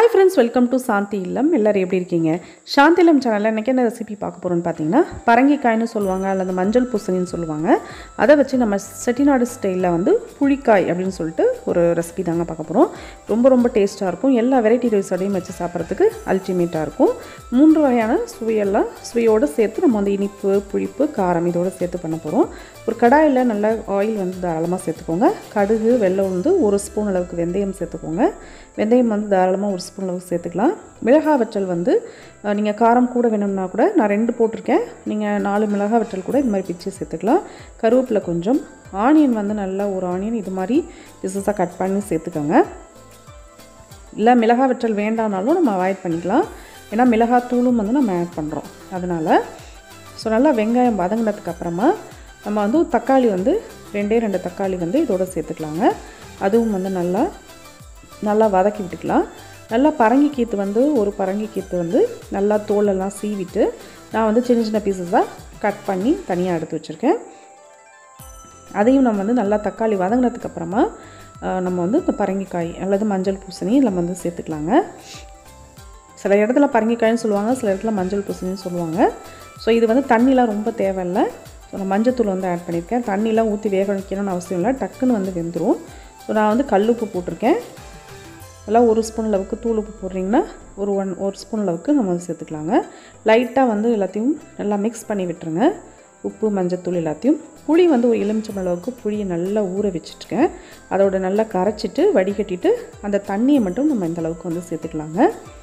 hi friends welcome to Shanthi Illam எல்லோரும் எப்படி இருக்கீங்க சாந்தி இல்லம் சேனலில் இன்றைக்கி என்ன ரெசிபி பார்க்க போகிறோன்னு பார்த்தீங்கன்னா பரங்கிக்காய்னு சொல்லுவாங்க அல்லது மஞ்சள் பூசணின்னு சொல்லுவாங்க அதை வச்சு நம்ம செட்டிநாடு ஸ்டைலில் வந்து புளிக்காய் அப்படின்னு சொல்லிட்டு ஒரு ரெசிபி தாங்க பார்க்க போகிறோம் ரொம்ப ரொம்ப டேஸ்ட்டாக இருக்கும் எல்லா வெரைட்டி ரைஸோடையும் வச்சு சாப்பிட்றதுக்கு அல்டிமேட்டாக இருக்கும் மூன்று வகையான சுவையெல்லாம் சுவையோடு சேர்த்து நம்ம வந்து இனிப்பு புளிப்பு காரம் இதோடு சேர்த்து பண்ண போகிறோம் ஒரு கடாயில் நல்லா ஆயில் வந்து தாராளமாக சேர்த்துக்கோங்க கடுகு வெள்ளம் வந்து ஒரு ஸ்பூன் அளவுக்கு வெந்தயம் சேர்த்துக்கோங்க வெந்தயம் வந்து தாராளமாக ஒரு ஸ்பூன் அளவுக்கு சேர்த்துக்கலாம் மிளகாய் வற்றல் வந்து நீங்கள் காரம் கூட வேணும்னா கூட நான் ரெண்டு போட்டிருக்கேன் நீங்கள் நாலு மிளகாய் வற்றல் கூட இது மாதிரி பிச்சு சேர்த்துக்கலாம் கருவேப்பிலை கொஞ்சம் ஆனியன் வந்து நல்லா ஒரு ஆனியன் இது மாதிரி பிசஸாக கட் பண்ணி சேர்த்துக்கோங்க இல்லை மிளகாய் வற்றல் வேண்டானாலும் நம்ம அவாய்ட் பண்ணிக்கலாம் ஏன்னா மிளகாய் தூளும் வந்து நம்ம ஆட் பண்ணுறோம் அதனால் ஸோ நல்லா வெங்காயம் வதங்கினதுக்கு அப்புறமா நம்ம வந்து தக்காளி வந்து ரெண்டே ரெண்டு தக்காளி வந்து இதோட சேர்த்துக்கலாங்க அதுவும் வந்து நல்லா நல்லா வதக்கி விட்டுக்கலாம் நல்லா பரங்கி கீத்து வந்து ஒரு பரங்கி கீத்து வந்து நல்லா தோலெல்லாம் சீவிட்டு நான் வந்து சின்ன சின்ன பீசஸாக கட் பண்ணி தனியாக எடுத்து வச்சுருக்கேன் அதையும் நம்ம வந்து நல்லா தக்காளி வதங்கினதுக்கு அப்புறமா நம்ம வந்து இந்த பரங்கிக்காய் அல்லது மஞ்சள் பூசணி இதில் வந்து சேர்த்துக்கலாங்க சில இடத்துல பரங்கிக்காய்னு சொல்லுவாங்க சில இடத்துல மஞ்சள் பூசணின்னு சொல்லுவாங்க ஸோ இது வந்து தண்ணிலாம் ரொம்ப தேவையில்லை ஸோ நான் மஞ்சத்தூள் வந்து ஆட் பண்ணியிருக்கேன் தண்ணிலாம் ஊற்றி வேக வைக்கணும்னு அவசியம் இல்லை டக்குன்னு வந்து வெந்துடும் ஸோ நான் வந்து கல்லுப்பு போட்டிருக்கேன் நல்லா ஒரு ஸ்பூன் அளவுக்கு தூள் உப்பு போடுறீங்கன்னா ஒரு ஒன் ஒரு ஸ்பூன் அளவுக்கு நம்ம வந்து சேர்த்துக்கலாங்க லைட்டாக வந்து எல்லாத்தையும் நல்லா மிக்ஸ் பண்ணி விட்டுருங்க உப்பு மஞ்சத்தூள் எல்லாத்தையும் புளி வந்து ஒரு எலுமிச்சம் அளவுக்கு புளியை நல்லா ஊற வச்சுட்டுருக்கேன் அதோட நல்லா கரைச்சிட்டு வடிகட்டிட்டு அந்த தண்ணியை மட்டும் நம்ம இந்த அளவுக்கு வந்து சேர்த்துக்கலாங்க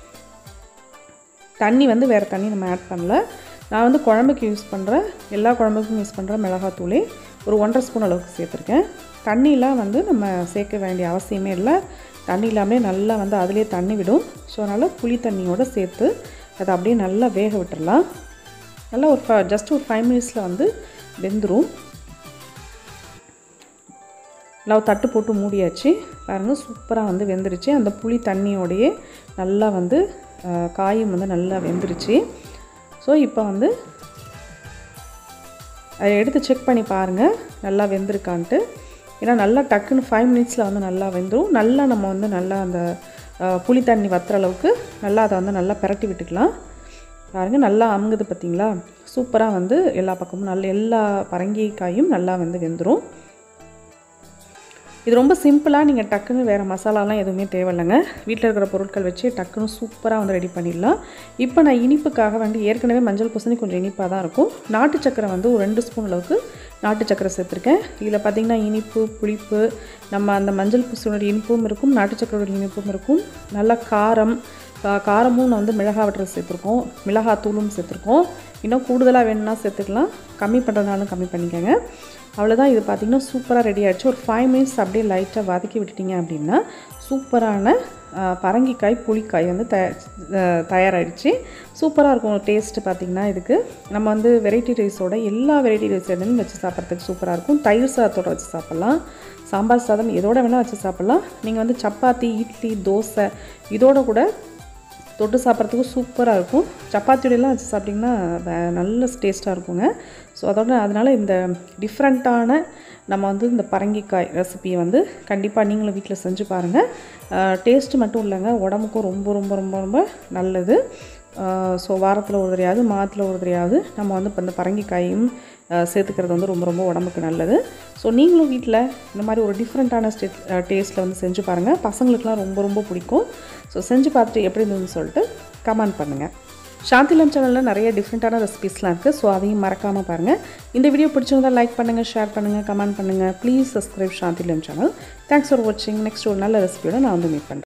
தண்ணி வந்து வேறு தண்ணி நம்ம ஆட் பண்ணல நான் வந்து குழம்புக்கு யூஸ் பண்ணுற எல்லா குழம்புக்கும் யூஸ் பண்ணுற மிளகாத்தூளே ஒரு ஒன்றரை ஸ்பூன் அளவுக்கு சேர்த்துருக்கேன் தண்ணிலாம் வந்து நம்ம சேர்க்க வேண்டிய அவசியமே இல்லை தண்ணி இல்லாமலே நல்லா வந்து அதிலே தண்ணி விடும் ஸோ அதனால் புளி தண்ணியோடு சேர்த்து அதை அப்படியே நல்லா வேக விட்டுடலாம் நல்லா ஒரு ஃப ஜஸ்ட் ஒரு ஃபைவ் மினிட்ஸில் வந்து வெந்துடும் நல்லா தட்டு போட்டு மூடியாச்சு பாருங்கள் சூப்பராக வந்து வெந்துருச்சு அந்த புளி தண்ணியோடையே நல்லா வந்து காயும் வந்து நல்லா வெந்துருச்சு ஸோ இப்போ வந்து அதை எடுத்து செக் பண்ணி பாருங்கள் நல்லா வெந்திருக்கான்ட்டு ஏன்னா நல்லா டக்குன்னு ஃபைவ் மினிட்ஸில் வந்து நல்லா வெந்துடும் நல்லா நம்ம வந்து நல்லா அந்த புளி தண்ணி வத்துற அளவுக்கு நல்லா அதை வந்து நல்லா பிரட்டி விட்டுக்கலாம் பாருங்கள் நல்லா அமுங்குது பார்த்திங்களா சூப்பராக வந்து எல்லா பக்கமும் நல்ல எல்லா பரங்கிக்காயும் நல்லா வந்து வெந்துடும் இது ரொம்ப சிம்பிளாக நீங்கள் டக்குன்னு வேறு மசாலாலாம் எதுவுமே தேவையில்லைங்க வீட்டில் இருக்கிற பொருட்கள் வச்சு டக்குன்னு சூப்பராக வந்து ரெடி பண்ணிடலாம் இப்போ நான் இனிப்புக்காக வந்து ஏற்கனவே மஞ்சள் பூசணி கொஞ்சம் இனிப்பாக தான் இருக்கும் நாட்டு சக்கரை வந்து ஒரு ரெண்டு ஸ்பூன் அளவுக்கு நாட்டு சக்கரை சேர்த்துருக்கேன் இதில் பார்த்திங்கன்னா இனிப்பு புளிப்பு நம்ம அந்த மஞ்சள் பூசணியோட இனிப்பும் இருக்கும் நாட்டு சக்கரையோட இனிப்பும் இருக்கும் நல்லா காரம் காரமும் நான் வந்து மிளகா வட்டல் சேர்த்துருக்கோம் மிளகாய் தூளும் சேர்த்துருக்கோம் இன்னும் கூடுதலாக வேணும்னா சேர்த்துக்கலாம் கம்மி பண்ணுறதுனாலும் கம்மி பண்ணிக்கோங்க அவ்வளோதான் இது பார்த்திங்கன்னா சூப்பராக ரெடி ஆகிடுச்சு ஒரு ஃபைவ் மினிட்ஸ் அப்படியே லைட்டாக வதக்கி விட்டுட்டிங்க அப்படின்னா சூப்பரான பரங்கிக்காய் புளிக்காய் வந்து த தயாராகிடுச்சு சூப்பராக இருக்கும் டேஸ்ட்டு பார்த்திங்கன்னா இதுக்கு நம்ம வந்து வெரைட்டி ரைஸோட எல்லா வெரைட்டி ரைஸோடையும் வச்சு சாப்பிட்றதுக்கு சூப்பராக இருக்கும் தயிர் சாதத்தோடு வச்சு சாப்பிட்லாம் சாம்பார் சாதம் எதோட வேணால் வச்சு சாப்பிட்லாம் நீங்கள் வந்து சப்பாத்தி இட்லி தோசை இதோட கூட தொட்டு சாப்பிட்றதுக்கும் சூப்பராக இருக்கும் சப்பாத்தியோடலாம் வச்சு சாப்பிட்டிங்கன்னா நல்ல டேஸ்ட்டாக இருக்குங்க ஸோ அதோட அதனால் இந்த டிஃப்ரெண்ட்டான நம்ம வந்து இந்த பரங்கிக்காய் ரெசிபியை வந்து கண்டிப்பாக நீங்களும் வீட்டில் செஞ்சு பாருங்கள் டேஸ்ட்டு மட்டும் இல்லைங்க உடம்புக்கும் ரொம்ப ரொம்ப ரொம்ப ரொம்ப நல்லது ஸோ வாரத்தில் ஒரு தடையாவது மாதத்தில் ஒரு தடையாவது நம்ம வந்து இப்போ இந்த பரங்கிக்காயும் சேர்த்துக்கிறது வந்து ரொம்ப ரொம்ப உடம்புக்கு நல்லது ஸோ நீங்களும் வீட்டில் இந்த மாதிரி ஒரு டிஃப்ரெண்ட்டான ஸ்டே டேஸ்ட்டில் வந்து செஞ்சு பாருங்கள் பசங்களுக்குலாம் ரொம்ப ரொம்ப பிடிக்கும் ஸோ செஞ்சு பார்த்துட்டு எப்படி இருந்ததுன்னு சொல்லிட்டு கமெண்ட் பண்ணுங்கள் சாந்திலம் சேனலில் நிறைய டிஃப்ரெண்ட்டான ரெசிபிஸ்லாம் இருக்குது ஸோ அதையும் மறக்காமல் பாருங்கள் இந்த வீடியோ பிடிச்சிருந்தால் லைக் பண்ணுங்கள் ஷேர் பண்ணுங்கள் கமெண்ட் பண்ணுங்கள் please subscribe Shanthillam channel thanks for வாட்சிங் நெக்ஸ்ட் ஒரு நல்ல ரெசிபியோட நான் வந்து மீட் பண்ணுறேன்